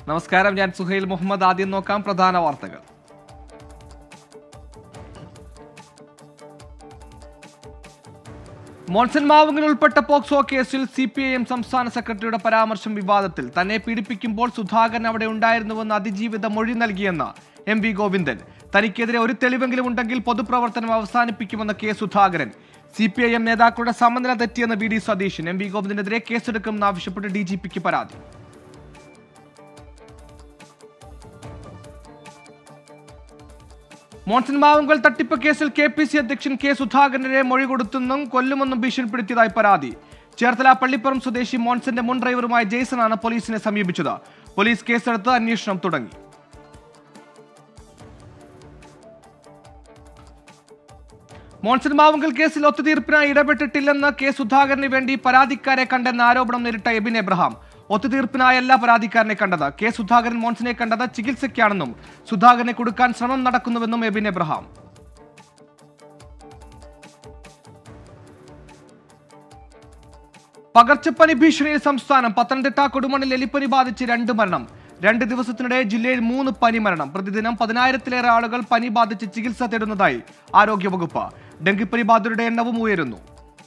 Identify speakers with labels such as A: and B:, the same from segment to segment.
A: നമസ്കാരം ഞാൻ സുഹൈൽ മുഹമ്മദ് ആദ്യം നോക്കാം പ്രധാന വാർത്തകൾ മോൺസൺ മാവുങ്കൽ ഉൾപ്പെട്ട പോക്സോ കേസിൽ സി പി ഐ എം സംസ്ഥാന സെക്രട്ടറിയുടെ പരാമർശം വിവാദത്തിൽ തന്നെ പീഡിപ്പിക്കുമ്പോൾ സുധാകരൻ അവിടെ ഉണ്ടായിരുന്നുവെന്ന് അതിജീവിത മൊഴി നൽകിയെന്ന് എം വി ഗോവിന്ദൻ തനിക്കെതിരെ ഒരു തെളിവെങ്കിലും ഉണ്ടെങ്കിൽ പൊതുപ്രവർത്തനം അവസാനിപ്പിക്കുമെന്ന് K Sudhakaran C P I M നേതാക്കളുടെ സമനില തെറ്റിയെന്ന് V D Satheesan M V ഗോവിന്ദനെതിരെ കേസെടുക്കുമെന്ന് ആവശ്യപ്പെട്ട് ഡി ജി പിക്ക് പരാതി മോൺസൺ മാവുങ്കൽ തട്ടിപ്പ് കേസിൽ കെ പി സി അധ്യക്ഷൻ കെ സുധാകരനെതിരെ മൊഴി കൊടുത്തെന്നും കൊല്ലുമെന്നും ഭീഷണിപ്പെടുത്തിയതായി പരാതി ചേർത്തല പള്ളിപ്പുറം സ്വദേശി മോൺസന്റെ മുൻ ഡ്രൈവറുമായ ജെയ്സണാണ് പോലീസിനെ സമീപിച്ചത് പോലീസ് കേസെടുത്ത് അന്വേഷണം തുടങ്ങി മോൺസൺ മാവുങ്കൽ കേസിൽ ഒത്തുതീർപ്പിനായി ഇടപെട്ടിട്ടില്ലെന്ന് കെ സുധാകരന് വേണ്ടി പരാതിക്കാരെ കണ്ടെന്ന ആരോപണം നേരിട്ട എബിൻ എബ്രഹാം ഒത്തുതീർപ്പിനായല്ല പരാതിക്കാരനെ കണ്ടത് കെ സുധാകരൻ മോൺസനെ കണ്ടത് ചികിത്സയ്ക്കാണെന്നും സുധാകരനെ കൊടുക്കാൻ ശ്രമം നടക്കുന്നുവെന്നും എബിൻ എബ്രഹാം പകർച്ചപ്പനി ഭീഷണിയിൽ സംസ്ഥാനം പത്തനംതിട്ട കൊടുമണ്ണിൽ എലിപ്പനി ബാധിച്ച് രണ്ട് മരണം രണ്ട് ദിവസത്തിനിടെ ജില്ലയിൽ മൂന്ന് പനി മരണം പ്രതിദിനം പതിനായിരത്തിലേറെ ആളുകൾ പനി ബാധിച്ച് ചികിത്സ തേടുന്നതായി ആരോഗ്യവകുപ്പ് ഡെങ്കിപ്പനി ബാധിതരുടെ എണ്ണവും ഉയരുന്നു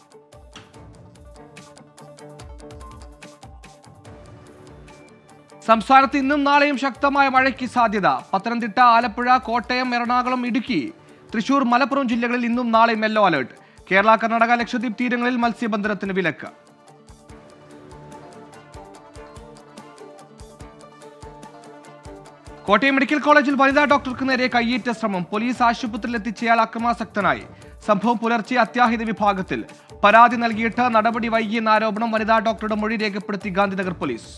A: സംസ്ഥാനത്ത് ഇന്നും നാളെയും ശക്തമായ മഴയ്ക്ക് സാധ്യത പത്തനംതിട്ട ആലപ്പുഴ കോട്ടയം എറണാകുളം ഇടുക്കി തൃശൂർ മലപ്പുറം ജില്ലകളിൽ ഇന്നും നാളെയും യെല്ലോ അലേർട്ട് കേരള കർണാടക ലക്ഷദ്വീപ് തീരങ്ങളിൽ മത്സ്യബന്ധനത്തിന് വിലക്ക് കോട്ടയം മെഡിക്കൽ കോളേജിൽ വനിതാ ഡോക്ടർക്ക് നേരെ കയ്യേറ്റ ശ്രമം പോലീസ് ആശുപത്രിയിൽ എത്തിച്ചയാൾ അക്രമാസക്തനായി സംഭവം പുലർച്ചെ അത്യാഹിത വിഭാഗത്തിൽ പരാതി നൽകിയിട്ട് നടപടി വൈകിയെന്ന ആരോപണം വനിതാ ഡോക്ടറുടെ മൊഴി രേഖപ്പെടുത്തി ഗാന്ധിനഗർ പോലീസ്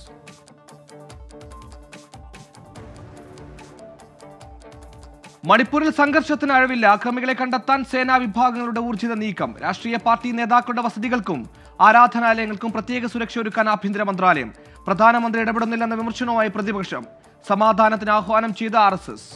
A: മണിപ്പൂരിൽ സംഘർഷത്തിന് അഴവില്ല അക്രമികളെ കണ്ടെത്താൻ സേനാ വിഭാഗങ്ങളുടെ ഊർജിത നീക്കം രാഷ്ട്രീയ പാർട്ടി നേതാക്കളുടെ വസതികൾക്കും ആരാധനാലയങ്ങൾക്കും പ്രത്യേക സുരക്ഷ ഒരുക്കാൻ ആഭ്യന്തര മന്ത്രാലയം പ്രധാനമന്ത്രി ഇടപെടുന്നില്ലെന്ന വിമർശനവുമായി പ്രതിപക്ഷം സമാധാനത്തിന് ആഹ്വാനം ചെയ്ത ആർ എസ് എസ്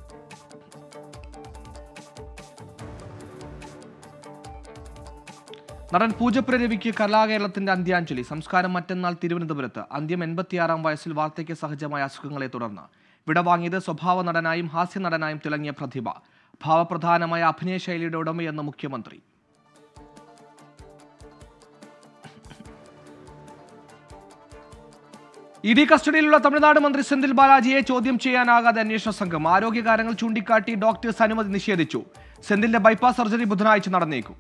A: നടൻ പൂജപ്പുര രവിക്ക് കലാകേരളത്തിന്റെ അന്ത്യാഞ്ജലി സംസ്കാരം മറ്റന്നാൾ തിരുവനന്തപുരത്ത് അന്ത്യം എൺപത്തിയാറാം വയസ്സിൽ വാർദ്ധക്യ സഹജമായ അസുഖങ്ങളെ തുടർന്ന് വിടവാങ്ങിയത് സ്വഭാവ നടനായും ഹാസ്യ നടനായും തിളങ്ങിയ പ്രതിഭ ഭാവപ്രധാനമായ അഭിനയ ശൈലിയുടെ ഉടമയെന്ന് മുഖ്യമന്ത്രി ഇ ഡി കസ്റ്റഡിയിലുള്ള തമിഴ്നാട് മന്ത്രി സെന്തിൽ ബാലാജിയെ ചോദ്യം ചെയ്യാനാകാതെ അന്വേഷണ സംഘം ആരോഗ്യകാര്യങ്ങൾ ചൂണ്ടിക്കാട്ടി ഡോക്ടേഴ്സ് അനുമതി നിഷേധിച്ചു സെന്തിലിന്റെ ബൈപ്പാസ് സർജറി ബുധനാഴ്ച നടന്നേക്കും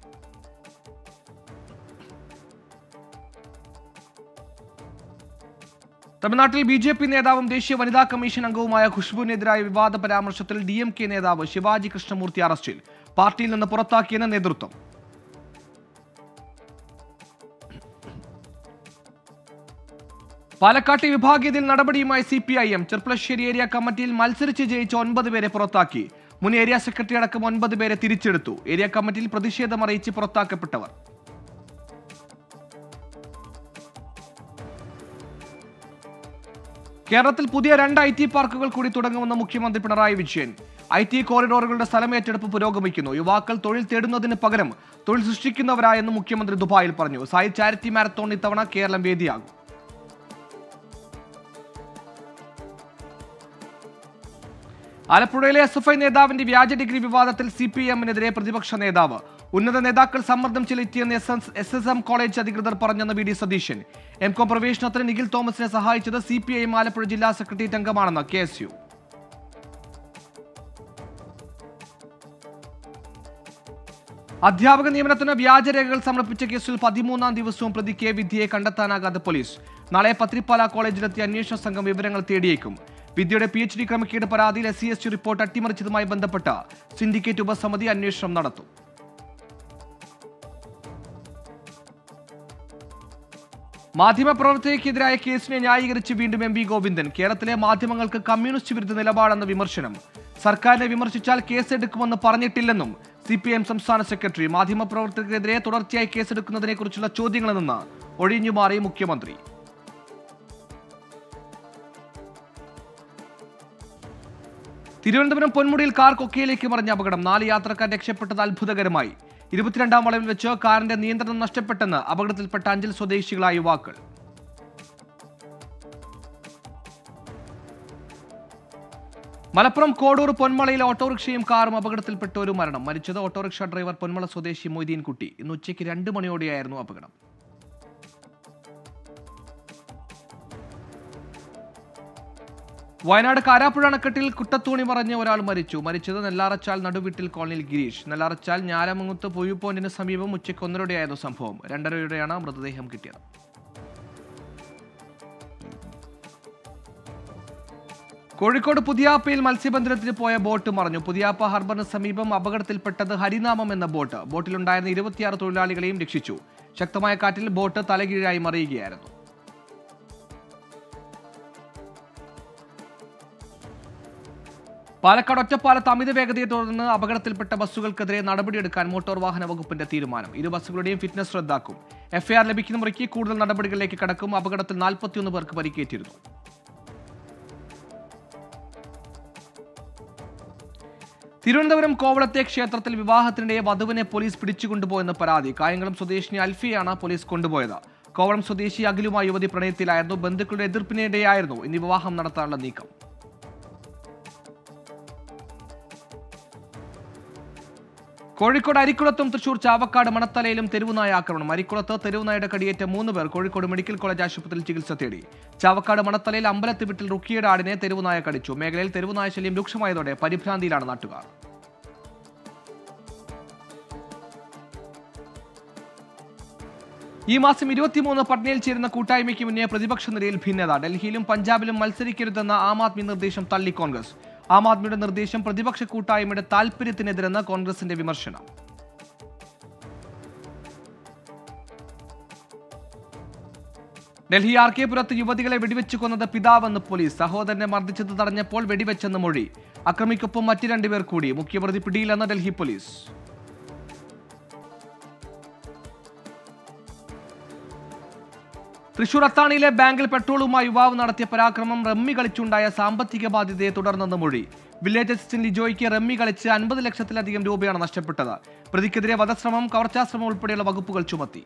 A: തമിഴ്നാട്ടിൽ ബി ജെ പി നേതാവും ദേശീയ വനിതാ കമ്മീഷൻ അംഗവുമായ ഖുഷ്ബുവിനെതിരായ വിവാദ പരാമർശത്തിൽ ഡി എം കെ നേതാവ് ശിവാജി കൃഷ്ണമൂർത്തി അറസ്റ്റിൽ പാർട്ടിയിൽ നിന്ന് പുറത്താക്കിയെന്ന് നേതൃത്വം പാലക്കാട്ടെ വിഭാഗീയതയിൽ നടപടിയുമായി C P I M Cherpulassery area കമ്മിറ്റിയിൽ മത്സരിച്ച് ജയിച്ച ഒൻപത് പേരെ പുറത്താക്കി മുൻ ഏരിയ സെക്രട്ടറി അടക്കം ഒൻപത് പേരെ തിരിച്ചെടുത്തു ഏരിയ കമ്മിറ്റിയിൽ പ്രതിഷേധം അറിയിച്ച് പുറത്താക്കപ്പെട്ടവർ കേരളത്തിൽ പുതിയ രണ്ട് ഐ ടി പാർക്കുകൾ കൂടി തുടങ്ങുമെന്ന് മുഖ്യമന്ത്രി പിണറായി വിജയൻ ഐ ടി കോറിഡോറുകളുടെ സ്ഥലമേറ്റെടുപ്പ് പുരോഗമിക്കുന്നു യുവാക്കൾ തൊഴിൽ തേടുന്നതിന് പകരം തൊഴിൽ സൃഷ്ടിക്കുന്നവരായെന്ന് മുഖ്യമന്ത്രി ദുബായിൽ പറഞ്ഞു സായി ചാരിറ്റി മാരത്തോൺ ഇത്തവണ കേരളം വേദിയാകും ആലപ്പുഴയിലെ എസ് എഫ് ഐ നേതാവിന്റെ വ്യാജ ഡിഗ്രി വിവാദത്തിൽ സി പി എമ്മിനെതിരെ പ്രതിപക്ഷ നേതാവ് ഉന്നത നേതാക്കൾ സമ്മർദ്ദം ചെലുത്തിയെന്ന് S S S M college അധികൃതർ പറഞ്ഞെന്ന് V D Satheesan M com പ്രവേശനത്തിന് നിഖിൽ തോമസിനെ സഹായിച്ചത് C P I M Alappuzha ജില്ലാ സെക്രട്ടേറിയറ്റ് അംഗമാണെന്ന് കെ എസ് യു അധ്യാപക നിയമനത്തിന് വ്യാജരേഖകൾ സമർപ്പിച്ച കേസിൽ പതിമൂന്നാം ദിവസവും പ്രതി കെ വിദ്യയെ കണ്ടെത്താനാകാതെ പോലീസ് നാളെ പത്രിപ്പാല കോളേജിലെത്തിയ അന്വേഷണ സംഘം വിവരങ്ങൾ തേടിയേക്കും വിദ്യയുടെ പി എച്ച് ഡി ക്രമക്കേട് പരാതിയിൽ S C S T report അട്ടിമറിച്ചതുമായി ബന്ധപ്പെട്ട സിൻഡിക്കേറ്റ് ഉപസമിതി അന്വേഷണം നടത്തും മാധ്യമപ്രവർത്തകയ്ക്കെതിരായ കേസിനെ ന്യായീകരിച്ച് വീണ്ടും എം വി ഗോവിന്ദൻ കേരളത്തിലെ മാധ്യമങ്ങൾക്ക് കമ്മ്യൂണിസ്റ്റ് വിരുദ്ധ നിലപാടെന്ന വിമർശനം സർക്കാരിനെ വിമർശിച്ചാൽ കേസെടുക്കുമെന്ന് പറഞ്ഞിട്ടില്ലെന്നും സി പി എം സംസ്ഥാന സെക്രട്ടറി മാധ്യമപ്രവർത്തകർക്കെതിരെ തുടർച്ചയായി കേസെടുക്കുന്നതിനെക്കുറിച്ചുള്ള ചോദ്യങ്ങളിൽ നിന്ന് ഒഴിഞ്ഞുമാറി മുഖ്യമന്ത്രി തിരുവനന്തപുരം പൊന്മുടിയിൽ കാർ കൊക്കയിലേക്ക് മറിഞ്ഞ അപകടം നാല് യാത്രക്കാർ രക്ഷപ്പെട്ടത് അത്ഭുതകരമായി ഇരുപത്തിരണ്ടാം വളവിൽ വെച്ച് കാറിന്റെ നിയന്ത്രണം നഷ്ടപ്പെട്ടെന്ന് അപകടത്തിൽപ്പെട്ട അഞ്ചൽ സ്വദേശികളായ യുവാക്കൾ മലപ്പുറം കോടൂർ പൊന്മളയിൽ ഓട്ടോറിക്ഷയും കാറും അപകടത്തിൽപ്പെട്ട ഒരു മരണം മരിച്ചത് ഓട്ടോറിക്ഷ ഡ്രൈവർ പൊന്മള സ്വദേശി മൊയ്തീൻ കുട്ടി ഇന്ന് ഉച്ചയ്ക്ക് രണ്ട് മണിയോടെയായിരുന്നു അപകടം വയനാട് കാരാപ്പുഴ അണക്കെട്ടിൽ കുട്ടത്തൂണി മറഞ്ഞ ഒരാൾ മരിച്ചു മരിച്ചത് നെല്ലാറച്ചാൽ നടുവീട്ടിൽ കോളനിയിൽ ഗിരീഷ് നെല്ലാറച്ചാൽ ഞാരമുങ്ങത്ത് പൊയ്യു പോയിന്റിന് സമീപം ഉച്ചയ്ക്ക് ഒന്നരയോടെയായിരുന്നു സംഭവം രണ്ടരയോടെയാണ് മൃതദേഹം കിട്ടിയത് കോഴിക്കോട് പുതിയാപ്പയിൽ മത്സ്യബന്ധനത്തിന് പോയ ബോട്ട് മറഞ്ഞു പുതിയാപ്പ ഹാർബറിന് സമീപം അപകടത്തിൽപ്പെട്ടത് ഹരിനാമം എന്ന ബോട്ട് ബോട്ടിലുണ്ടായിരുന്ന ഇരുപത്തിയാറ് തൊഴിലാളികളെയും രക്ഷിച്ചു ശക്തമായ കാറ്റിൽ ബോട്ട് തലകീഴായി മറിയുകയായിരുന്നു പാലക്കാട് ഒറ്റപ്പാലത്ത് അമിത വേഗതയെ തുടർന്ന് അപകടത്തിൽപ്പെട്ട ബസ്സുകൾക്കെതിരെ നടപടിയെടുക്കാൻ മോട്ടോർ വാഹന വകുപ്പിന്റെ തീരുമാനം ഇരു ബസ്സുകളുടെയും ഫിറ്റ്നസ് റദ്ദാക്കും എഫ്ഐആർ ലഭിക്കുന്ന മുറയ്ക്ക് കൂടുതൽ നടപടികളിലേക്ക് കടക്കും അപകടത്തിൽ നാൽപ്പത്തിയൊന്ന് പേർക്ക് പരിക്കേറ്റിരുന്നു തിരുവനന്തപുരം കോവളത്തെ ക്ഷേത്രത്തിൽ വിവാഹത്തിനിടെ വധുവിനെ പോലീസ് പിടിച്ചുകൊണ്ടുപോയെന്ന് പരാതി കായംകുളം സ്വദേശിനി അൽഫിയാണ് പോലീസ് കൊണ്ടുപോയത് കോവളം സ്വദേശി അഖിലുമായി യുവതി പ്രണയത്തിലായിരുന്നു ബന്ധുക്കളുടെ എതിർപ്പിനിടെയായിരുന്നു ഇനി വിവാഹം നടത്താനുള്ള നീക്കം കോഴിക്കോട് അരിക്കുളത്തും തൃശൂർ ചാവക്കാട് മണത്തലയിലും തെരുവുനായ ആക്രമണം അരിക്കുളത്ത് തെരുവുനായുടെ കടിയേറ്റ മൂന്ന് പേർ കോഴിക്കോട് മെഡിക്കൽ കോളേജ് ആശുപത്രിയിൽ ചികിത്സ തേടി ചാവക്കാട് മണത്തലയിൽ അമ്പലത്ത് വീട്ടിൽ റുക്കിയുടെ ആടിനെ തെരുവുനായ കടിച്ചു മേഖലയിൽ തെരുവുനായ ശല്യം രൂക്ഷമായതോടെ പരിഭ്രാന്തിയിലാണ് നാട്ടുകാർ ഈ മാസം ഇരുപത്തിമൂന്ന് പട്നയിൽ ചേരുന്ന കൂട്ടായ്മയ്ക്ക് മുന്നേ പ്രതിപക്ഷ നിരയിൽ ഭിന്നത ഡൽഹിയിലും പഞ്ചാബിലും മത്സരിക്കരുതെന്ന ആം ആദ്മി നിർദ്ദേശം തള്ളി കോൺഗ്രസ് ആം ആദ്മിയുടെ നിർദ്ദേശം പ്രതിപക്ഷ കൂട്ടായ്മയുടെ താൽപര്യത്തിനെതിരെന്ന് കോൺഗ്രസിന്റെ വിമർശനം ഡൽഹി ആർ കെ പുരത്ത് യുവതികളെ വെടിവെച്ച് കൊന്നത് പിതാവെന്ന് പോലീസ് സഹോദരനെ മർദ്ദിച്ചത് തടഞ്ഞപ്പോൾ വെടിവെച്ചെന്ന് മൊഴി അക്രമിക്കൊപ്പം മറ്റു രണ്ടുപേർ കൂടി മുഖ്യപ്രതി പിടിയിലെന്ന് ഡൽഹി പോലീസ് തൃശൂർ അത്താണിയിലെ ബാങ്കിൽ പെട്രോളുമായി യുവാവ് നടത്തിയ പരാക്രമം റമ്മി കളിച്ചുണ്ടായ സാമ്പത്തിക ബാധ്യതയെ തുടർന്നെന്ന് മൊഴി വില്ലേജ് അസിസ്റ്റന്റ് ലിജോയ്ക്ക് റമ്മി കളിച്ച് അൻപത് ലക്ഷത്തിലധികം രൂപയാണ് നഷ്ടപ്പെട്ടത് പ്രതിക്കെതിരെ വധശ്രമം കവർച്ചാശ്രമം ഉൾപ്പെടെയുള്ള വകുപ്പുകൾ ചുമത്തി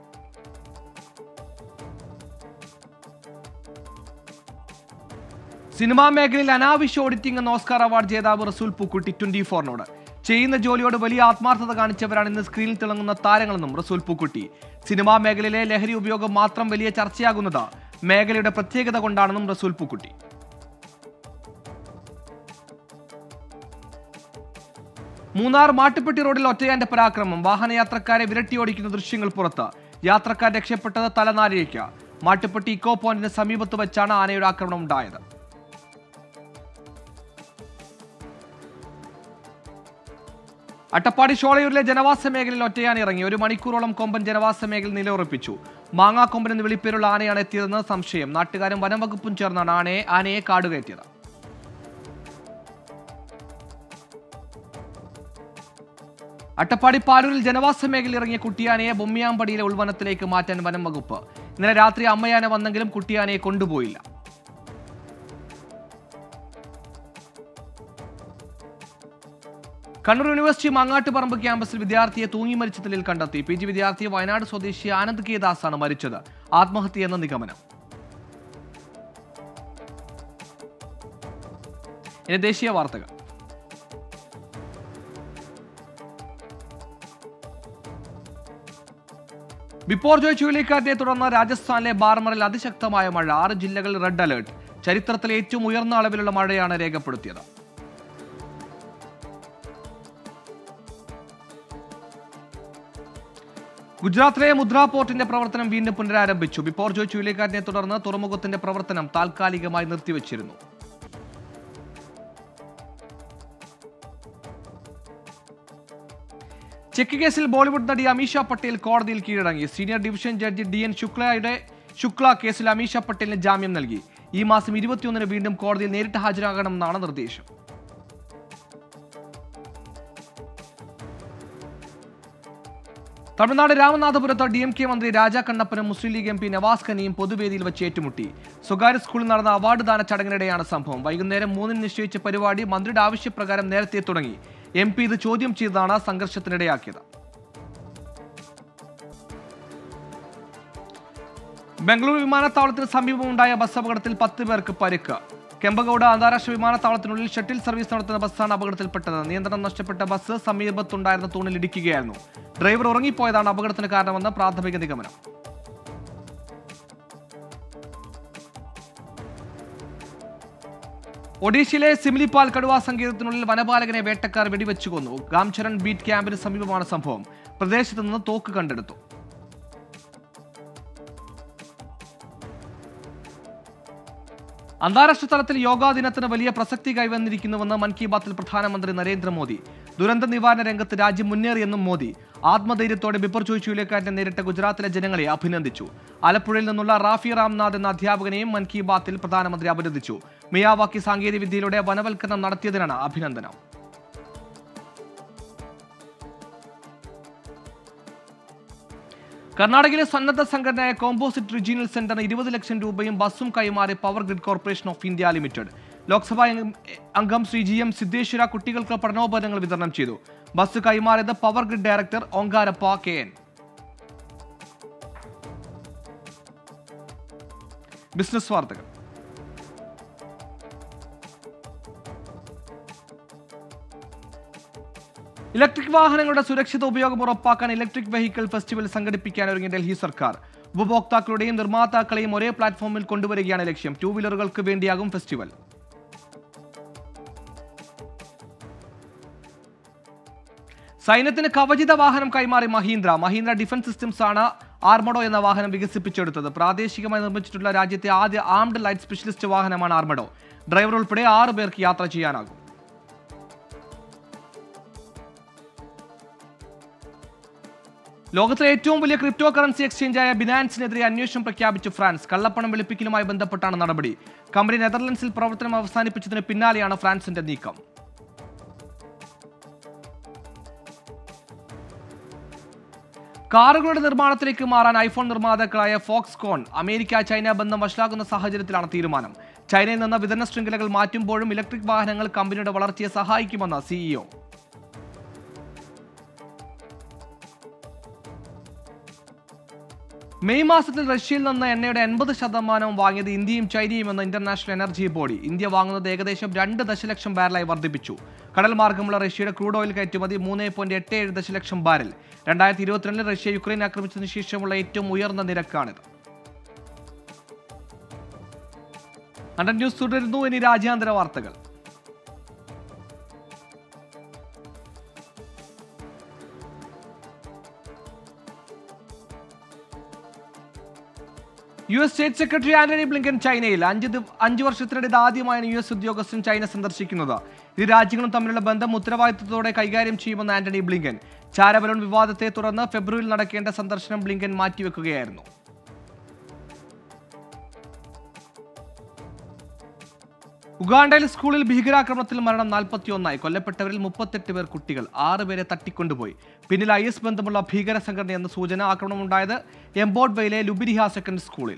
A: സിനിമാ മേഖലയിൽ അനാവശ്യ ഓഡിറ്റിംഗ് എന്ന ഓസ്കാർ അവാർഡ് ജേതാവ് റസൂൽ പൂക്കുട്ടി ട്വന്റി ഫോറിനോട് ചെയ്യുന്ന ജോലിയോട് വലിയ ആത്മാർത്ഥത കാണിച്ചവരാണ് ഇന്ന് സ്ക്രീനിൽ തിളങ്ങുന്ന താരങ്ങളെന്നും റസൂൽ പൂക്കുട്ടി സിനിമാ മേഖലയിലെ ലഹരി ഉപയോഗം മാത്രം വലിയ ചർച്ചയാകുന്നത് മേഖലയുടെ പ്രത്യേകത കൊണ്ടാണെന്നും റസൂൽ പൂക്കുട്ടി മൂന്നാർ മാട്ടുപ്പെട്ടി റോഡിൽ ഒറ്റയാന്റെ പരാക്രമം വാഹനയാത്രക്കാരെ വിരട്ടിയോടിക്കുന്ന ദൃശ്യങ്ങൾ പുറത്ത് യാത്രക്കാർ രക്ഷപ്പെട്ടത് തലനാരിഴയ്ക്ക് മാട്ടുപ്പെട്ടി ഇക്കോ പോയിന്റിന് സമീപത്ത് വെച്ചാണ് ആനയുടെ ആക്രമണം ഉണ്ടായത് അട്ടപ്പാടി ഷോളയൂരിലെ ജനവാസ മേഖലയിൽ ഒറ്റയാൻ ഇറങ്ങി ഒരു മണിക്കൂറോളം കൊമ്പൻ ജനവാസ മേഖല നിലയുറപ്പിച്ചു മാങ്ങാക്കൊമ്പൻ എന്ന് വിളിപ്പേരുള്ള ആനയാണ് എത്തിയതെന്ന് സംശയം നാട്ടുകാരും വനം വകുപ്പും ചേർന്നാണ് ആനയെ ആനയെ കാടുകയറ്റിയത് അട്ടപ്പാടി പാലൂരിൽ ജനവാസ മേഖലയിൽ ഇറങ്ങിയ കുട്ടിയാനയെ ബൊമ്മിയാമ്പടിയിലെ ഉൾവനത്തിലേക്ക് മാറ്റാൻ വനം വകുപ്പ് ഇന്നലെ രാത്രി അമ്മയാന വന്നെങ്കിലും കുട്ടിയാനയെ കൊണ്ടുപോയില്ല കണ്ണൂർ യൂണിവേഴ്സിറ്റി മാങ്ങാട്ടുപറമ്പ് ക്യാമ്പസിൽ വിദ്യാർത്ഥിയെ തൂങ്ങി മരിച്ച നിലയിൽ കണ്ടെത്തി പി ജി വിദ്യാർത്ഥി വയനാട് സ്വദേശി ആനന്ദ് കെ ദാസാണ് മരിച്ചത് ആത്മഹത്യ എന്ന നിഗമനം ഇനി ദേശീയ വാർത്തകൾ ബിപ്പോർ ജോയ് ചുഴലിക്കാറ്റിനെ തുടർന്ന് രാജസ്ഥാനിലെ ബാർമറിൽ അതിശക്തമായ മഴ ആറ് ജില്ലകളിൽ റെഡ് അലേർട്ട് ചരിത്രത്തിലെ ഏറ്റവും ഉയർന്ന അളവിലുള്ള മഴയാണ് രേഖപ്പെടുത്തിയത് ഗുജറാത്തിലെ മുദ്ര പോർട്ടിന്റെ പ്രവർത്തനം വീണ്ടും പുനരാരംഭിച്ചു ബിപ്പോർ ജോയ് ചുഴലിക്കാറ്റിനെ തുടർന്ന് തുറമുഖത്തിന്റെ പ്രവർത്തനം താൽക്കാലികമായി നിർത്തിവച്ചിരുന്നു ചെക്ക് കേസിൽ ബോളിവുഡ് നടി അമീഷ പട്ടേൽ കോടതിയിൽ കീഴടങ്ങി senior division judge D N ശുക്ലയുടെ ശുക്ല കേസിൽ അമീഷ പട്ടേലിന് ജാമ്യം നൽകി ഈ മാസം ഇരുപത്തിയൊന്നിന് വീണ്ടും കോടതിയിൽ നേരിട്ട് ഹാജരാകണമെന്നാണ് നിർദ്ദേശം തമിഴ്നാട് രാമനാഥപുരത്ത് ഡി എം കെ മന്ത്രി രാജാ കണ്ണപ്പനും മുസ്ലിം ലീഗ് എം പി നവാസ് ഖനിയും പൊതുവേദിയിൽ വെച്ച് ഏറ്റുമുട്ടി സ്വകാര്യ സ്കൂളിൽ നടന്ന അവാർഡ് ദാന ചടങ്ങിനിടെയാണ് സംഭവം വൈകുന്നേരം മൂന്നിന് നിശ്ചയിച്ച പരിപാടി മന്ത്രിയുടെ ആവശ്യപ്രകാരം നേരത്തെ തുടങ്ങി എം പി ഇത് ചോദ്യം ചെയ്തതാണ് സംഘർഷത്തിനിടയാക്കിയത് ബംഗളൂരു വിമാനത്താവളത്തിന് സമീപമുണ്ടായ ബസ് അപകടത്തിൽ പത്ത് പേർക്ക് പരിക്ക് കെമ്പഗൌഡ അന്താരാഷ്ട്ര വിമാനത്താവളത്തിനുള്ളിൽ ഷട്ടിൽ സർവീസ് നടത്തുന്ന ബസ്സാണ് അപകടത്തിൽപ്പെട്ടത് നിയന്ത്രണം നഷ്ടപ്പെട്ട ബസ് സമീപത്തുണ്ടായിരുന്ന തൂണിൽ ഇടിക്കുകയായിരുന്നു ഡ്രൈവർ ഉറങ്ങിപ്പോയതാണ് അപകടത്തിന് കാരണമെന്ന് പ്രാഥമിക നിഗമനം ഒഡീഷയിലെ സിമിലിപ്പാൽ കടുവാ സങ്കേതത്തിനുള്ളിൽ വനപാലകനെ വേട്ടക്കാർ വെടിവെച്ചു കൊന്നു ഗാംചരൺ ബീറ്റ് ക്യാമ്പിന് സമീപമാണ് സംഭവം പ്രദേശത്ത് നിന്ന് തോക്ക് കണ്ടെടുത്തു അന്താരാഷ്ട്ര തലത്തിൽ യോഗാ ദിനത്തിന് വലിയ പ്രസക്തി കൈവന്നിരിക്കുന്നുവെന്ന് മൻ കി ബാത്തിൽ പ്രധാനമന്ത്രി നരേന്ദ്രമോദി ദുരന്ത നിവാരണ രംഗത്ത് രാജ്യം മുന്നേറിയെന്നും മോദി ആത്മധൈര്യത്തോടെ ബിപ്പർ ചുഴലിക്കാറ്റിനെ നേരിട്ട ഗുജറാത്തിലെ ജനങ്ങളെ അഭിനന്ദിച്ചു ആലപ്പുഴയിൽ നിന്നുള്ള റാഫി റാംനാഥ് എന്ന അധ്യാപകനെയും മൻ കി ബാത്തിൽ പ്രധാനമന്ത്രി അഭിനന്ദിച്ചു മിയാവാക്കി സാങ്കേതിക വിദ്യയിലൂടെ വനവൽക്കരണം നടത്തിയതിനാണ് അഭിനന്ദനം കർണാടകയിലെ സന്നദ്ധ സംഘടനയായ കോമ്പോസിറ്റ് റീജിയണൽ സെന്ററിന് ഇരുപത് ലക്ഷം രൂപയും ബസ്സും കൈമാറി power grid corporation of India limited Lok Sabha അംഗം- അംഗം ശ്രീ ജി എം സിದ್ದೇശ്വര കുട്ടികൾക്ക് പഠനോപകരണങ്ങൾ വിതരണം ചെയ്തു ബസ് കൈമാറിയത് power grid director Onkarappa K N business വാർത്തകൾ ഇലക്ട്രിക് വാഹനങ്ങളുടെ സുരക്ഷിത ഉപയോഗം ഉറപ്പാക്കാൻ ഇലക്ട്രിക് വെഹിക്കിൾ ഫെസ്റ്റിവൽ സംഘടിപ്പിക്കാൻ ഒരുങ്ങിയ ഡൽഹി സർക്കാർ ഉപഭോക്താക്കളുടെയും നിർമ്മാതാക്കളെയും ഒരേ പ്ലാറ്റ്ഫോമിൽ കൊണ്ടുവരികയാണ് ലക്ഷ്യം ടൂ വീലറുകൾക്ക് വേണ്ടിയാകും ഫെസ്റ്റിവൽ സൈന്യത്തിന് കവചിത വാഹനം കൈമാറി മഹീന്ദ്ര മഹീന്ദ്ര ഡിഫൻസ് സിസ്റ്റംസ് ആണ് ആർമഡോ എന്ന വാഹനം വികസിപ്പിച്ചെടുത്തത് പ്രാദേശികമായി നിർമ്മിച്ചിട്ടുള്ള രാജ്യത്തെ ആദ്യ ആംഡ് ലൈറ്റ് സ്പെഷ്യലിസ്റ്റ് വാഹനമാണ് ആർമഡോ ഡ്രൈവർ ഉൾപ്പെടെ ആറ് പേർക്ക് യാത്ര ചെയ്യാനാകും ലോകത്തിലെ ഏറ്റവും വലിയ ക്രിപ്റ്റോ കറൻസി എക്സ്ചേഞ്ചായ ബിനാൻസിനെതിരെ അന്വേഷണം പ്രഖ്യാപിച്ചു ഫ്രാൻസ് കള്ളപ്പണം വെളുപ്പിക്കലുമായി ബന്ധപ്പെട്ടാണ് നടപടി കമ്പനി നെതർലൻഡ്സിൽ പ്രവർത്തനം അവസാനിപ്പിച്ചതിന് പിന്നാലെയാണ് ഫ്രാൻസിന്റെ നീക്കം കാറുകളുടെ നിർമ്മാണത്തിലേക്ക് മാറാൻ ഐഫോൺ നിർമ്മാതാക്കളായ ഫോക്സ്കോൺ അമേരിക്ക ചൈന ബന്ധം വഷളാക്കുന്ന സാഹചര്യത്തിലാണ് തീരുമാനം ചൈനയിൽ നിന്ന് വിതരണ ശൃംഖലകൾ മാറ്റുമ്പോഴും ഇലക്ട്രിക് വാഹനങ്ങൾ കമ്പനിയുടെ വളർച്ചയെ സഹായിക്കുമെന്ന് സിഇഒ മെയ് മാസത്തിൽ റഷ്യയിൽ നിന്ന് എണ്ണയുടെ എൺപത് ശതമാനവും വാങ്ങിയത് ഇന്ത്യയും ചൈനയും എന്ന ഇന്റർനാഷണൽ എനർജി ബോഡി ഇന്ത്യ വാങ്ങുന്നത് ഏകദേശം രണ്ട് ദശലക്ഷം ബാരലായി വർദ്ധിപ്പിച്ചു കടൽ മാർഗമുള്ള റഷ്യയുടെ ക്രൂഡ് ഓയിൽ കയറ്റുമതി മൂന്ന് പോയിന്റ് എട്ട് ഏഴ് ദശലക്ഷം ബാരൽ രണ്ടായിരത്തി ഇരുപത്തിരണ്ടിൽ റഷ്യ യുക്രൈൻ ആക്രമിച്ചതിന് ശേഷമുള്ള ഏറ്റവും ഉയർന്ന നിരക്കാണിത് അണ്ടർ ന്യൂസ് തുടരുന്നു ഇനി രാജ്യാന്തര വാർത്തകൾ U S state secretary Antony Blinken ചൈനയിൽ അഞ്ച് ദിവ- അഞ്ച് വർഷത്തിനിടെ ഇത് ആദ്യമായാണ് യു എസ് ഉദ്യോഗസ്ഥൻ ചൈന സന്ദർശിക്കുന്നത് ഇരു രാജ്യങ്ങളും തമ്മിലുള്ള ബന്ധം ഉത്തരവാദിത്തത്തോടെ കൈകാര്യം ചെയ്യുമെന്ന് ആന്റണി ബ്ലിങ്കൻ ചാരബലൂൺ വിവാദത്തെ തുടർന്ന് ഫെബ്രുവരിയിൽ നടക്കേണ്ട സന്ദർശനം ബ്ലിങ്കൻ മാറ്റിവെക്കുകയായിരുന്നു ഉഗാണ്ടയിൽ സ്കൂളിൽ ഭീകരാക്രമണത്തിൽ മരണം നാൽപ്പത്തിയൊന്നായി കൊല്ലപ്പെട്ടവരിൽ മുപ്പത്തെട്ട് പേർ കുട്ടികൾ ആറ് പേരെ തട്ടിക്കൊണ്ടുപോയി പിന്നിൽ ഐ എസ് ബന്ധമുള്ള ഭീകര സംഘടനയെന്ന സൂചന ആക്രമണമുണ്ടായത് എംബോഡ്വയിലെ ലുബിരിഹ സെക്കൻഡ് സ്കൂളിൽ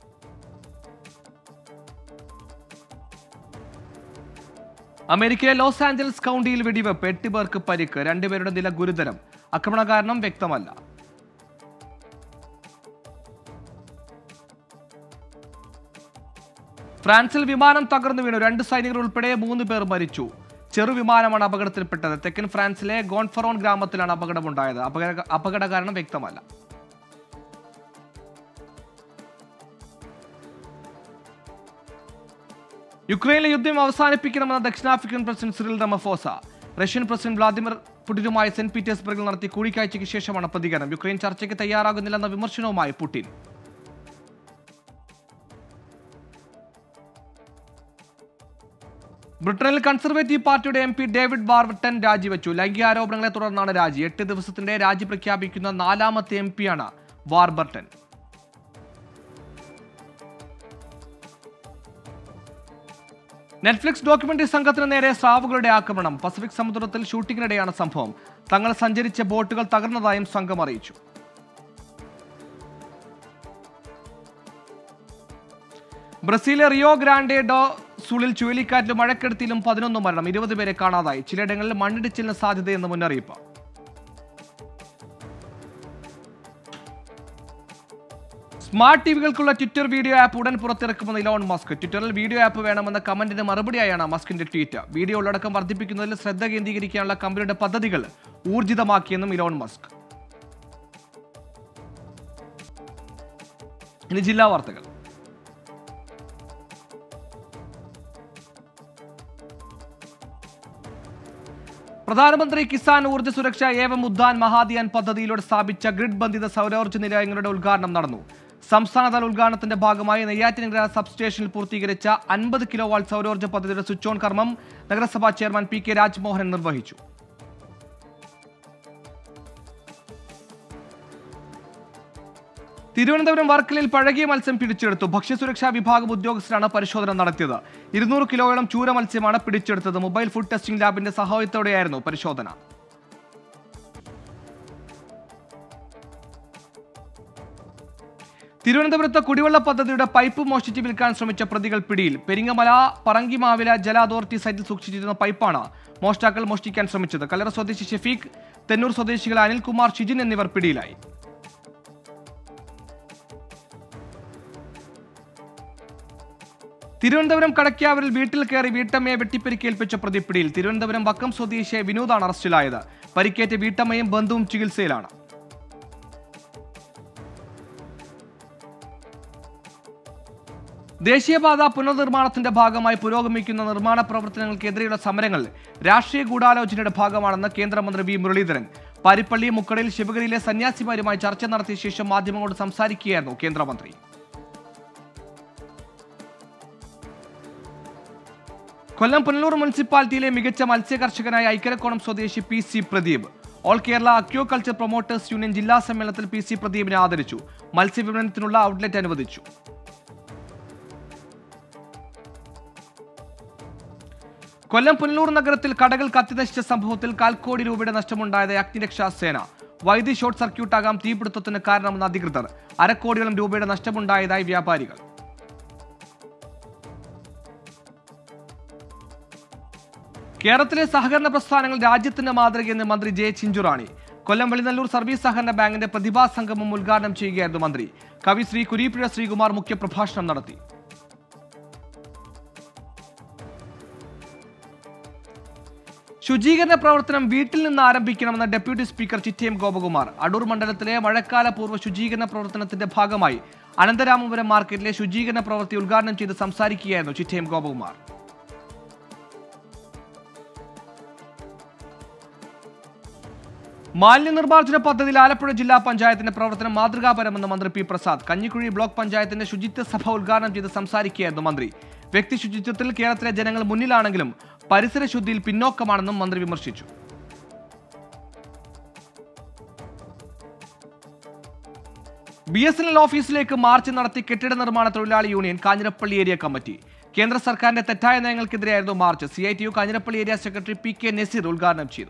A: അമേരിക്കയിലെ ലോസ് ആഞ്ചലസ് കൗണ്ടിയിൽ വെടിവെപ്പ് എട്ട് പേർക്ക് പരിക്ക് രണ്ടുപേരുടെ നില ഗുരുതരം ആക്രമണ കാരണം വ്യക്തമല്ല ഫ്രാൻസിൽ വിമാനം തകർന്നു വീണു രണ്ട് സൈനികർ ഉൾപ്പെടെ മൂന്ന് പേർ മരിച്ചു ചെറുവിമാനമാണ് അപകടത്തിൽപ്പെട്ടത് തെക്കൻ ഫ്രാൻസിലെ ഗോൺഫറോൺ ഗ്രാമത്തിലാണ് അപകടമുണ്ടായത് അപകട അപകട കാരണം വ്യക്തമല്ല യുക്രൈനിലെ യുദ്ധം അവസാനിപ്പിക്കണമെന്ന ദക്ഷിണാഫ്രിക്കൻ president Cyril Ramaphosa Russian president Vladimir പുടിനുമായി സെന്റ് പീറ്റേഴ്സ്ബർഗിൽ നടത്തിയ കൂടിക്കാഴ്ചയ്ക്ക് ശേഷമാണ് പ്രതികരണം യുക്രൈൻ ചർച്ചയ്ക്ക് തയ്യാറാകുന്നില്ലെന്ന വിമർശനവുമായി പുടിൻ ബ്രിട്ടനിൽ കൺസർവേറ്റീവ് പാർട്ടിയുടെ എം പി ഡേവിഡ് ബാർവട്ടൻ രാജിവെച്ചു ലൈംഗിക ആരോപണങ്ങളെ തുടർന്നാണ് രാജി എട്ട് ദിവസത്തിന്റെ രാജി പ്രഖ്യാപിക്കുന്ന നാലാമത്തെ എം പിയാണ് വാർബർട്ടൻ നെറ്റ്ഫ്ലിക്സ് ഡോക്യുമെന്ററി സംഘത്തിന് നേരെ സ്രാവുകളുടെ ആക്രമണം പസഫിക് സമുദ്രത്തിൽ ഷൂട്ടിങ്ങിനിടെയാണ് സംഭവം തങ്ങൾ സഞ്ചരിച്ച ബോട്ടുകൾ തകർന്നതായും സംഘം അറിയിച്ചു ബ്രസീലിലെ റിയോ ഗ്രാൻഡെ ഡോ സുളിൽ ചുഴലിക്കാറ്റിലും മഴക്കെടുത്തിയിലും പതിനൊന്ന് മരണം ഇരുപത് പേരെ കാണാതായി ചിലയിടങ്ങളിൽ മണ്ണിടിച്ചിലിന് സാധ്യതയെന്ന് മുന്നറിയിപ്പ് സ്മാർട്ട് ടിവികൾക്കുള്ള ട്വിറ്റർ വീഡിയോ ആപ്പ് ഉടൻ പുറത്തിറക്കുമെന്ന് ഇലോൺ മസ്ക് ട്വിറ്ററിൽ വീഡിയോ ആപ്പ് വേണമെന്ന കമന്റിന് മറുപടിയായാണ് മസ്കിന്റെ ട്വീറ്റ് വീഡിയോ ഉള്ളടക്കം വർദ്ധിപ്പിക്കുന്നതിൽ ശ്രദ്ധ കേന്ദ്രീകരിക്കാനുള്ള കമ്പനിയുടെ പദ്ധതികൾ ഊർജിതമാക്കിയെന്നും ഇലോൺ മസ്ക് ഇനി ജില്ലാ വാർത്തകൾ പ്രധാനമന്ത്രി കിസാൻ ഊർജ്ജ സുരക്ഷ ഏവം ഉദ്ധാൻ മഹാദിയാൻ പദ്ധതിയിലൂടെ സ്ഥാപിച്ച ഗ്രിഡ് ബന്ധിത സൗരോർജ്ജ നിലയങ്ങളുടെ ഉദ്ഘാടനം നടന്നു സംസ്ഥാനതല ഉദ്ഘാടനത്തിന്റെ ഭാഗമായി നെയ്യാറ്റിൻകര സബ്സ്റ്റേഷനിൽ പൂർത്തീകരിച്ച അൻപത് കിലോ വാട്ട് സൗരോർജ്ജ പദ്ധതിയുടെ സ്വിച്ച് ഓൺ കർമ്മം നഗരസഭാ ചെയർമാൻ പി കെ രാജ്മോഹൻ നിർവഹിച്ചു തിരുവനന്തപുരം വർക്കലിൽ പഴകിയ മത്സ്യം പിടിച്ചെടുത്തു ഭക്ഷ്യസുരക്ഷാ വിഭാഗം ഉദ്യോഗസ്ഥരാണ് പരിശോധന നടത്തിയത് ഇരുന്നൂറ് കിലോയോളം ചൂര മത്സ്യമാണ് പിടിച്ചെടുത്തത് മൊബൈൽ ഫുഡ് ടെസ്റ്റിംഗ് ലാബിന്റെ സഹായത്തോടെയായിരുന്നു പരിശോധന തിരുവനന്തപുരത്ത് കുടിവെള്ള പദ്ധതിയുടെ പൈപ്പ് മോഷ്ടിച്ച് വിൽക്കാൻ ശ്രമിച്ച പ്രതികൾ പിടിയിൽ പെരിങ്ങമല പറങ്കിമാവില ജല അതോറിറ്റി സൈറ്റിൽ സൂക്ഷിച്ചിരുന്ന പൈപ്പാണ് മോഷ്ടാക്കൾ മോഷ്ടിക്കാൻ ശ്രമിച്ചത് കല്ലറ സ്വദേശി ഷെഫീഖ് തെന്നൂർ സ്വദേശികൾ അനിൽകുമാർ ഷിജിൻ എന്നിവർ പിടിയിലായി തിരുവനന്തപുരം കടക്കാവരിൽ വീട്ടിൽ കയറി വീട്ടമ്മയെ വെട്ടിപ്പരിക്കേൽപ്പിച്ച പ്രതി പിടിയിൽ തിരുവനന്തപുരം വക്കം സ്വദേശിയെ വിനോദാണ് അറസ്റ്റിലായത് പരിക്കേറ്റ വീട്ടമ്മയും ബന്ധുവും ചികിത്സയിലാണ് ദേശീയപാത പുനർനിർമ്മാണത്തിന്റെ ഭാഗമായി പുരോഗമിക്കുന്ന നിർമ്മാണ പ്രവർത്തനങ്ങൾക്കെതിരെയുള്ള സമരങ്ങൾ രാഷ്ട്രീയ ഗൂഢാലോചനയുടെ ഭാഗമാണെന്ന് കേന്ദ്രമന്ത്രി വി മുരളീധരൻ പാരിപ്പള്ളി മുക്കടയിൽ ശിവഗിരിയിലെ സന്യാസിമാരുമായി ചർച്ച നടത്തിയ ശേഷം മാധ്യമങ്ങളോട് സംസാരിക്കുകയായിരുന്നു കേന്ദ്രമന്ത്രി കൊല്ലം പുനലൂർ മുനിസിപ്പാലിറ്റിയിലെ മികച്ച മത്സ്യ കർഷകനായ ഐക്കരക്കോണം സ്വദേശി P C Pradeep all Kerala aquaculture promoters union ജില്ലാ സമ്മേളനത്തിൽ പി സി പ്രദീപിനെ ആദരിച്ചു മത്സ്യവിപണനത്തിനുള്ള ഔട്ട്ലെറ്റ് അനുവദിച്ചു കൊല്ലം പുനലൂർ നഗരത്തിൽ കടകൾ കത്തിനശിച്ച സംഭവത്തിൽ കാൽ കോടി രൂപയുടെ നഷ്ടമുണ്ടായത് അഗ്നിരക്ഷാ സേന വൈദ്യുതി ഷോർട്ട് സർക്യൂട്ടാകാം തീപിടുത്തത്തിന് കാരണമെന്ന് അധികൃതർ അരക്കോടിയോളം രൂപയുടെ നഷ്ടമുണ്ടായതായി വ്യാപാരികൾ കേരളത്തിലെ സഹകരണ പ്രസ്ഥാനങ്ങൾ രാജ്യത്തിന്റെ മാതൃകയെന്ന് മന്ത്രി ജെ ചിഞ്ചുറാണി കൊല്ലം വെളിനല്ലൂർ സർവീസ് സഹകരണ ബാങ്കിന്റെ പ്രതിഭാ സംഗമം ഉദ്ഘാടനം ചെയ്യുകയായിരുന്നു മന്ത്രി കവി ശ്രീ കുരീപ്പുഴ ശ്രീകുമാർ മുഖ്യപ്രഭാഷണം നടത്തി ശുചീകരണ പ്രവർത്തനം വീട്ടിൽ നിന്ന് ആരംഭിക്കണമെന്ന ഡെപ്യൂട്ടി സ്പീക്കർ ചിറ്റയം ഗോപകുമാർ അടൂർ മണ്ഡലത്തിലെ മഴക്കാല പൂർവ്വ ശുചീകരണ പ്രവർത്തനത്തിന്റെ ഭാഗമായി അനന്തരാമപുരം മാർക്കറ്റിലെ ശുചീകരണ പ്രവൃത്തി ഉദ്ഘാടനം ചെയ്ത് സംസാരിക്കുകയായിരുന്നു ചിറ്റയം ഗോപകുമാർ മാലിന്യ നിർമ്മാർജ്ജന പദ്ധതിയിൽ ആലപ്പുഴ ജില്ലാ പഞ്ചായത്തിന്റെ പ്രവർത്തനം മാതൃകാപരമെന്ന് മന്ത്രി പി പ്രസാദ് കഞ്ഞിക്കുഴി ബ്ലോക്ക് പഞ്ചായത്തിന്റെ ശുചിത്വ സഭ ഉദ്ഘാടനം ചെയ്ത് സംസാരിക്കുകയായിരുന്നു മന്ത്രി വ്യക്തി ശുചിത്വത്തിൽ കേരളത്തിലെ ജനങ്ങൾ മുന്നിലാണെങ്കിലും പരിസര ശുദ്ധിയിൽ പിന്നോക്കമാണെന്നും മന്ത്രി വിമർശിച്ചു ബി എസ് എൻ എൽ ഓഫീസിലേക്ക് മാർച്ച് നടത്തി കെട്ടിട നിർമ്മാണ തൊഴിലാളി യൂണിയൻ കാഞ്ഞിരപ്പള്ളി ഏരിയ കമ്മിറ്റി കേന്ദ്ര സർക്കാരിന്റെ തെറ്റായ നയങ്ങൾക്കെതിരെയായിരുന്നു march C I T U Kanjirappally area secretary P K Nazeer ഉദ്ഘാടനം ചെയ്തു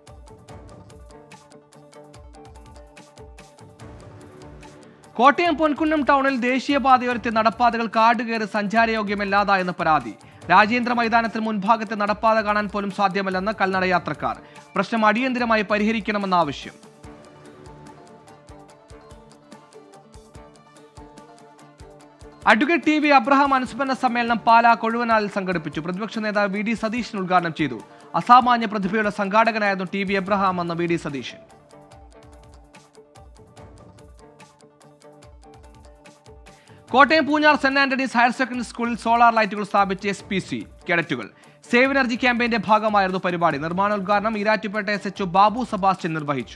A: കോട്ടയം പൊൻകുന്നം ടൗണിൽ ദേശീയപാതയോരത്തെ നടപ്പാതകൾ കാടുകയറി സഞ്ചാരയോഗ്യമല്ലാതായെന്ന് പരാതി രാജേന്ദ്ര മൈതാനത്തിന് മുൻഭാഗത്തെ നടപ്പാത കാണാൻ പോലും സാധ്യമല്ലെന്ന് കൽനട യാത്രക്കാർ പ്രശ്നം അടിയന്തിരമായി പരിഹരിക്കണമെന്ന ആവശ്യം അഡ്വക്കേറ്റ് ടി വി അബ്രഹാം അനുസ്മരണ സമ്മേളനം പാലാ കൊഴുവനാലിൽ സംഘടിപ്പിച്ചു പ്രതിപക്ഷ നേതാവ് വി ഡി സതീശൻ ഉദ്ഘാടനം ചെയ്തു അസാമാന്യ പ്രതിഭയുടെ സംഘാടകനായിരുന്നു ടി വി അബ്രഹാം എന്ന V D Satheesan Kottayam Poonjar saint Antony's higher secondary സ്കൂളിൽ സോളാർ ലൈറ്റുകൾ സ്ഥാപിച്ച് എസ് പി സി കേഡറ്റുകൾ സേവ് എനർജി ക്യാമ്പയിന്റെ ഭാഗമായിരുന്നു പരിപാടി നിർമ്മാണോദ്ഘാടനം ഈരാറ്റുപേട്ട എസ് എച്ച് ബാബു സെബാസ്റ്റ്യൻ നിർവഹിച്ചു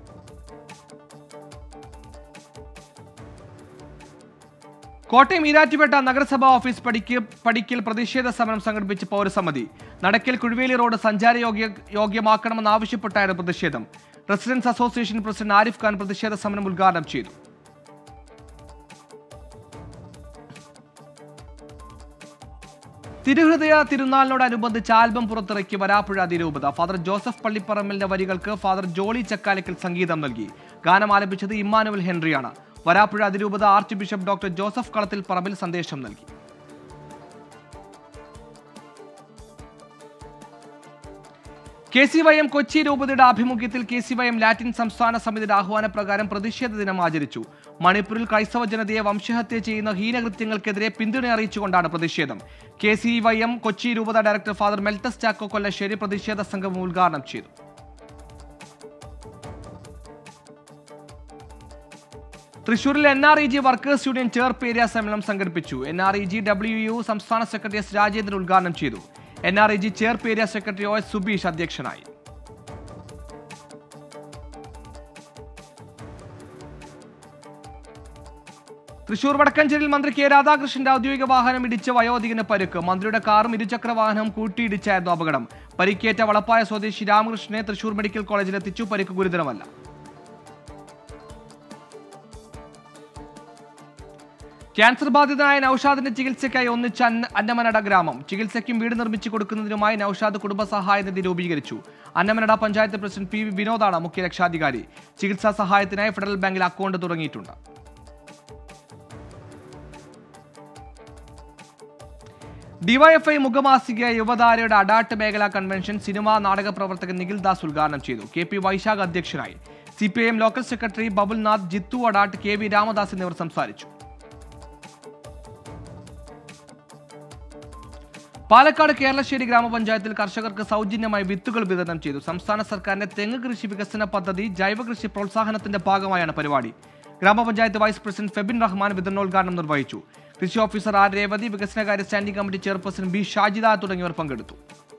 A: കോട്ടയം ഈരാറ്റുപേട്ട നഗരസഭാ ഓഫീസ് പടിക്ക് പടിക്കൽ പ്രതിഷേധ സമരം സംഘടിപ്പിച്ച് പൗരസമിതി നടക്കൽ കുഴുവേലി റോഡ് സഞ്ചാരയോഗ്യ യോഗ്യമാക്കണമെന്നാവശ്യപ്പെട്ടായിരുന്നു പ്രതിഷേധം residents association president Arif Khan പ്രതിഷേധ സമരം ഉദ്ഘാടനം ചെയ്തു തിരുഹൃദയ തിരുനാളിനോടനുബന്ധിച്ച് ആൽബം പുറത്തിറക്കി വരാപ്പുഴ അതിരൂപത ഫാദർ ജോസഫ് പള്ളിപ്പറമ്പലിന്റെ വരികൾക്ക് ഫാദർ ജോളി ചക്കാലക്കൽ സംഗീതം നൽകി ഗാനം ആലപിച്ചത് ഇമ്മാനുവൽ ഹെൻറിയാണ് വരാപ്പുഴ അതിരൂപത ആർച്ച് ബിഷപ്പ് ഡോക്ടർ ജോസഫ് കളത്തിൽ പറമ്പിൽ സന്ദേശം നൽകി K C Y M Kochi രൂപതയുടെ ആഭിമുഖ്യത്തിൽ K C Y M Latin സംസ്ഥാന സമിതിയുടെ ആഹ്വാനപ്രകാരം പ്രതിഷേധ ദിനം ആചരിച്ചു മണിപ്പൂരിൽ ക്രൈസ്തവ ജനതയെ വംശഹത്യ ചെയ്യുന്ന ഹീനകൃത്യങ്ങൾക്കെതിരെ പിന്തുണ അറിയിച്ചുകൊണ്ടാണ് പ്രതിഷേധം K C Y M Kochi രൂപത ഡയറക്ടർ ഫാദർ മെൽത്തസ് ചാക്കോ കൊല്ലശ്ശേരി പ്രതിഷേധ സംഗമം ഉദ്ഘാടനം ചെയ്തു തൃശൂരിൽ N R E G workers union Cherpu area സമ്മേളനം സംഘടിപ്പിച്ചു N R E G W U സംസ്ഥാന സെക്രട്ടറി എസ് രാജേന്ദ്രൻ ഉദ്ഘാടനം ചെയ്തു N R E G Cherpu area secretary O S Subeesh അധ്യക്ഷനായി തൃശൂർ വടക്കഞ്ചേരിയിൽ മന്ത്രി കെ രാധാകൃഷ്ണന്റെ ഔദ്യോഗിക വാഹനം ഇടിച്ച് വയോധികന് പരുക്ക് മന്ത്രിയുടെ കാറും ഇരുചക്ര വാഹനവും കൂട്ടിയിടിച്ചായിരുന്നു അപകടം പരിക്കേറ്റ വളപ്പായ സ്വദേശി രാമകൃഷ്ണനെ തൃശൂർ മെഡിക്കൽ കോളേജിൽ എത്തിച്ചു പരിക്ക് ഗുരുതരമല്ല ക്യാൻസർ ബാധിതനായ നൌഷാദിന്റെ ചികിത്സയ്ക്കായി ഒന്നിച്ച അന്ന- അന്നമനട ഗ്രാമം ചികിത്സയ്ക്കും വീട് നിർമ്മിച്ചു കൊടുക്കുന്നതിനുമായി നൌഷാദ് കുടുംബസഹായ നിധി രൂപീകരിച്ചു Annamanada panchayat president P V വിനോദാണ് മുഖ്യ രക്ഷാധികാരി ചികിത്സാ സഹായത്തിനായി ഫെഡറൽ ബാങ്കിൽ അക്കൗണ്ട് തുടങ്ങിയിട്ടുണ്ട് ഡിവൈഎഫ്ഐ മുഖമാസിക യുവതാരയുടെ അഡാട്ട് മേഖലാ കൺവെൻഷൻ സിനിമാ നാടക പ്രവർത്തകൻ നിഖിൽ ദാസ് ഉദ്ഘാടനം ചെയ്തു കെ പി വൈശാഖ് അധ്യക്ഷനായി C P I M local secretary Babulnath Jithu Adat K V Ramadas എന്നിവർ സംസാരിച്ചു പാലക്കാട് കേരളശ്ശേരി ഗ്രാമപഞ്ചായത്തിൽ കർഷകർക്ക് സൗജന്യമായി വിത്തുകൾ വിതരണം ചെയ്തു സംസ്ഥാന സർക്കാരിന്റെ തെങ്ങ് കൃഷി വികസന പദ്ധതി ജൈവ കൃഷി പ്രോത്സാഹനത്തിന്റെ ഭാഗമായാണ് പരിപാടി ഗ്രാമപഞ്ചായത്ത് വൈസ് പ്രസിഡന്റ് ഫെബിൻ റഹ്മാൻ വിതരണോദ്ഘാടനം നിർവഹിച്ചു കൃഷി ഓഫീസർ ആർ രേവതി വികസനകാര്യ standing committee chairperson B Shajida തുടങ്ങിയവർ പങ്കെടുത്തു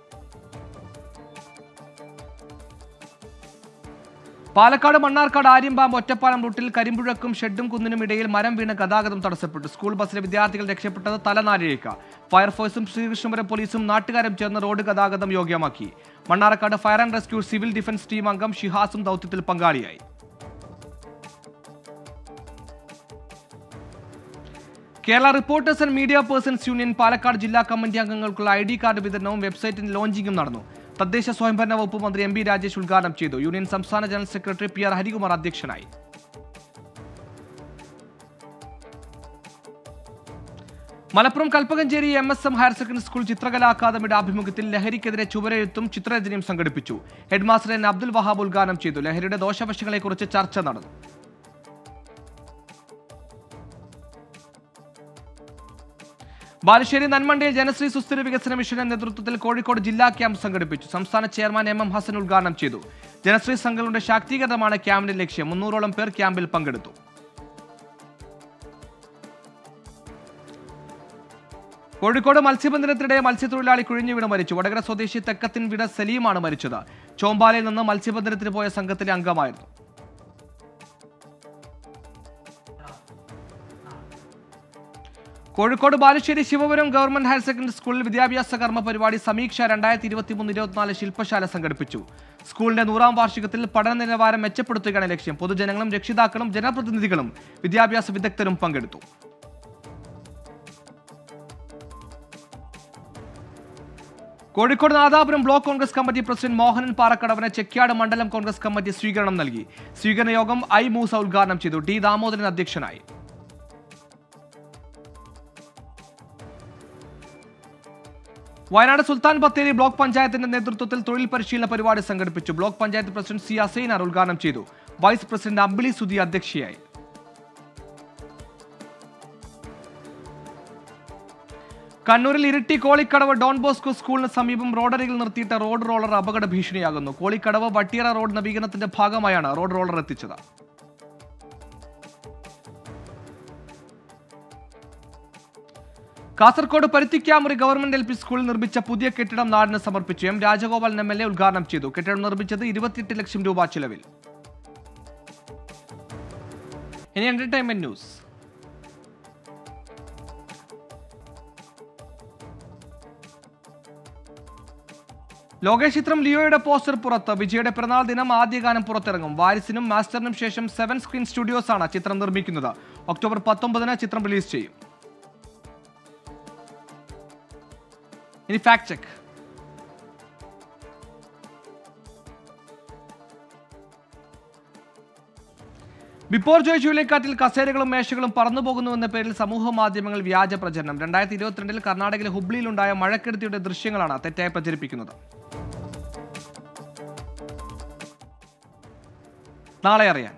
A: പാലക്കാട് മണ്ണാർക്കാട് ആര്യമ്പാമ്പ് ഒറ്റപ്പാലം റൂട്ടിൽ കരിമ്പുഴക്കും ഷെഡും കുന്നിനും ഇടയിൽ മരം വീണ് ഗതാഗതം തടസ്സപ്പെട്ടു സ്കൂൾ ബസ്സിലെ വിദ്യാർത്ഥികൾ രക്ഷപ്പെട്ടത് തലനാരിഴയ്ക്ക ഫയർഫോഴ്സും ശ്രീകൃഷ്ണപുരം പോലീസും നാട്ടുകാരും ചേർന്ന് റോഡ് ഗതാഗതം യോഗ്യമാക്കി Mannarkkad fire and rescue civil defence team അംഗം ഷിഹാസും ദൗത്യത്തിൽ പങ്കാളിയായി Kerala reporters and media persons union Palakkad ജില്ലാ കമ്മിറ്റി അംഗങ്ങൾക്കുള്ള ഐ ഡി കാർഡ് വിതരണവും വെബ്സൈറ്റിന് ലോഞ്ചിങ്ങും നടന്നു തദ്ദേശ സ്വയംഭരണ വകുപ്പ് മന്ത്രി എം ബി രാജേഷ് ഉദ്ഘാടനം ചെയ്തു യൂണിയൻ സംസ്ഥാന general secretary P R Harikumar അധ്യക്ഷനായി Malappuram Kalpakanchery M S M higher secondary school ചിത്രകലാ അക്കാദമിയുടെ ആഭിമുഖ്യത്തിൽ ലഹരിക്കെതിരെ ചുവരെഴുത്തും ചിത്രരചനയും സംഘടിപ്പിച്ചു ഹെഡ്മാസ്റ്റർ എൻ അബ്ദുൽ വഹാബ് ഉദ്ഘാടനം ചെയ്തു ലഹരിയുടെ ദോഷവശങ്ങളെക്കുറിച്ച് ചർച്ച നടന്നു ബാലുശ്ശേരി നന്മണ്ടയിൽ ജനശ്രീ സുസ്ഥിര വികസന മിഷന്റെ നേതൃത്വത്തിൽ കോഴിക്കോട് ജില്ലാ ക്യാമ്പ് സംഘടിപ്പിച്ചു സംസ്ഥാന ചെയർമാൻ എം എം ഹസൻ ഉദ്ഘാടനം ചെയ്തു ജനശ്രീ സംഘങ്ങളുടെ ശാക്തീകരണമാണ് ക്യാമ്പിന്റെ ലക്ഷ്യം മുന്നൂറോളം പേർ ക്യാമ്പിൽ പങ്കെടുത്തു കോഴിക്കോട് മത്സ്യബന്ധനത്തിനിടെ മത്സ്യത്തൊഴിലാളി കുഴിഞ്ഞു വീണ് മരിച്ചു വടകര സ്വദേശി തെക്കത്തിൻ വിട സലീമാണ് മരിച്ചത് ചോമ്പാലയിൽ നിന്ന് മത്സ്യബന്ധനത്തിന് പോയ സംഘത്തിലെ അംഗമായിരുന്നു Kozhikode Balussery Sivapuram government higher secondary സ്കൂളിൽ വിദ്യാഭ്യാസ കർമ്മ പരിപാടി സമീക്ഷ രണ്ടായിരത്തി ഇരുപത്തി മൂന്ന് ഇരുപത്തിനാല് ശില്പശാല സംഘടിപ്പിച്ചു സ്കൂളിന്റെ നൂറാം വാർഷികത്തിൽ പഠന നിലവാരം മെച്ചപ്പെടുത്തുകയാണ് ലക്ഷ്യം പൊതുജനങ്ങളും രക്ഷിതാക്കളും ജനപ്രതിനിധികളും വിദ്യാഭ്യാസ വിദഗ്ധരും പങ്കെടുത്തു Kozhikode Nadapuram block Congress committee president Mohanan പാറക്കടവിന് ചെക്യാട് മണ്ഡലം കോൺഗ്രസ് കമ്മിറ്റി സ്വീകരണം നൽകി സ്വീകരണ യോഗം ഐ മൂസ ഉദ്ഘാടനം ചെയ്തു ടി ദാമോദരൻ അധ്യക്ഷനായി വയനാട് സുൽത്താൻ ബത്തേരി ബ്ലോക്ക് പഞ്ചായത്തിന്റെ നേതൃത്വത്തിൽ തൊഴിൽ പരിശീലന പരിപാടി സംഘടിപ്പിച്ചു block panchayat president C Assainar ഉദ്ഘാടനം ചെയ്തു വൈസ് പ്രസിഡന്റ് അമ്പിളി സുധി അധ്യക്ഷയായി കണ്ണൂരിൽ ഇരിട്ടി കോളിക്കടവ് ഡോൺ ബോസ്കോ സ്കൂളിന് സമീപം റോഡരികിൽ നിർത്തിയിട്ട റോഡ് റോളർ അപകട ഭീഷണിയാകുന്നു കോളിക്കടവ് വട്ടിയറ റോഡ് നവീകരണത്തിന്റെ ഭാഗമായാണ് റോഡ് റോളർ എത്തിച്ചത് Kasaragod Paruthikkamuri government L P സ്കൂളിൽ നിർമ്മിച്ച പുതിയ കെട്ടിടം നാടിന് സമർപ്പിച്ചു M Rajagopalan M L A ഉദ്ഘാടനം ചെയ്തു കെട്ടിടം നിർമ്മിച്ചത് ഇരുപത്തിയെട്ട് ലക്ഷം രൂപ ചിലവിൽ ഇനി എന്റർടൈൻമെന്റ് ന്യൂസ് ലോകേഷ് ചിത്രം ലിയോയുടെ പോസ്റ്റർ പുറത്ത് വിജയുടെ പിറന്നാൾ ദിനം ആദ്യ ഗാനം പുറത്തിറങ്ങും വാരിസിനും മാസ്റ്ററിനും ശേഷം സെവൻ സ്ക്രീൻ സ്റ്റുഡിയോസ് ആണ് ചിത്രം നിർമ്മിക്കുന്നത് ഒക്ടോബർ പത്തൊമ്പതിന് ചിത്രം റിലീസ് ചെയ്യും ഇനി ഫാക്ട് ചെക്ക് ബിപ്പോർ ജോയ് ചുഴലിക്കാറ്റിൽ കസേരകളും മേശകളും പറന്നുപോകുന്നുവെന്ന പേരിൽ സമൂഹ മാധ്യമങ്ങൾ വ്യാജ പ്രചരണം രണ്ടായിരത്തി ഇരുപത്തിരണ്ടിൽ കർണാടകയിലെ ഹുബ്ലിയിലുണ്ടായ മഴക്കെടുതിയുടെ ദൃശ്യങ്ങളാണ് തെറ്റായി പ്രചരിപ്പിക്കുന്നത് നാളെ അറിയാൻ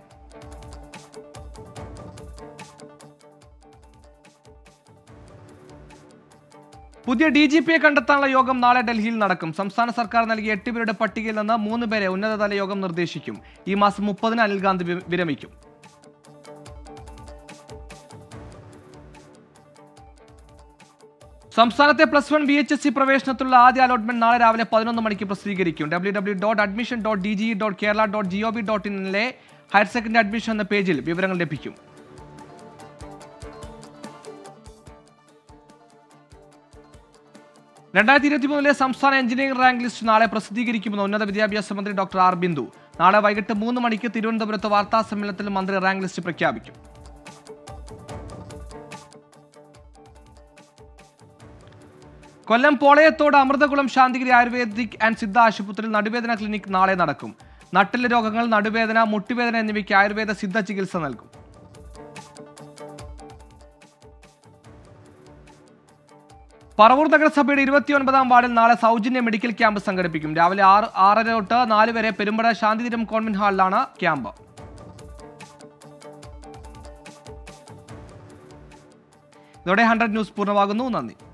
A: പുതിയ ഡി ജി പിയെ കണ്ടെത്താനുള്ള യോഗം നാളെ ഡൽഹിയിൽ നടക്കും സംസ്ഥാന സർക്കാർ നൽകിയ എട്ട് പേരുടെ പട്ടികയിൽ നിന്ന് മൂന്ന് പേരെ ഉന്നതതല യോഗം നിർദ്ദേശിക്കും ഈ മാസം മുപ്പതിന് അനിൽ ഗാന്ധി വി- വിരമിക്കും സംസ്ഥാനത്തെ plus one B H S C പ്രവേശനത്തിലുള്ള ആദ്യ അലോട്ട്മെന്റ് നാളെ രാവിലെ പതിനൊന്ന് മണിക്ക് പ്രസിദ്ധീകരിക്കും W W dot admission dot D G dot Kerala dot G O V dot ഇന്നിലെ ഹയർ സെക്കൻഡറി അഡ്മിഷൻ എന്ന പേജിൽ വിവരങ്ങൾ ലഭിക്കും രണ്ടായിരത്തി ഇരുപത്തി മൂന്നിലെ സംസ്ഥാന എഞ്ചിനീയറിംഗ് റാങ്ക് ലിസ്റ്റ് നാളെ പ്രസിദ്ധീകരിക്കുമെന്ന് ഉന്നത വിദ്യാഭ്യാസ മന്ത്രി ഡോക്ടർ ആർ ബിന്ദു നാളെ വൈകിട്ട് മൂന്ന് മണിക്ക് തിരുവനന്തപുരത്ത് വാർത്താ സമ്മേളനത്തിൽ മന്ത്രി റാങ്ക് ലിസ്റ്റ് പ്രഖ്യാപിക്കും കൊല്ലം പോളയത്തോട് അമൃതകുളം ശാന്തിഗിരി ആയുർവേദിക് ആൻഡ് സിദ്ധ ആശുപത്രിയിൽ നടുവേദന ക്ലിനിക് നാളെ നടക്കും നട്ടിലെ രോഗങ്ങൾ നടുവേദന മുട്ടുവേദന എന്നിവയ്ക്ക് ആയുർവേദ സിദ്ധ ചികിത്സ നൽകും പറവൂർ നഗരസഭയുടെ ഇരുപത്തിയൊൻപതാം വാർഡിൽ നാളെ സൗജന്യ മെഡിക്കൽ ക്യാമ്പ് സംഘടിപ്പിക്കും രാവിലെ ആറ് ആറര തൊട്ട് നാല് വരെ പെരുമ്പട ശാന്തിതീരം കോൺവെന്റ് ഹാളിലാണ് ക്യാമ്പ് ഇതോടെ ഹൺഡ്രഡ് ന്യൂസ് പൂർണ്ണമാകുന്നു നന്ദി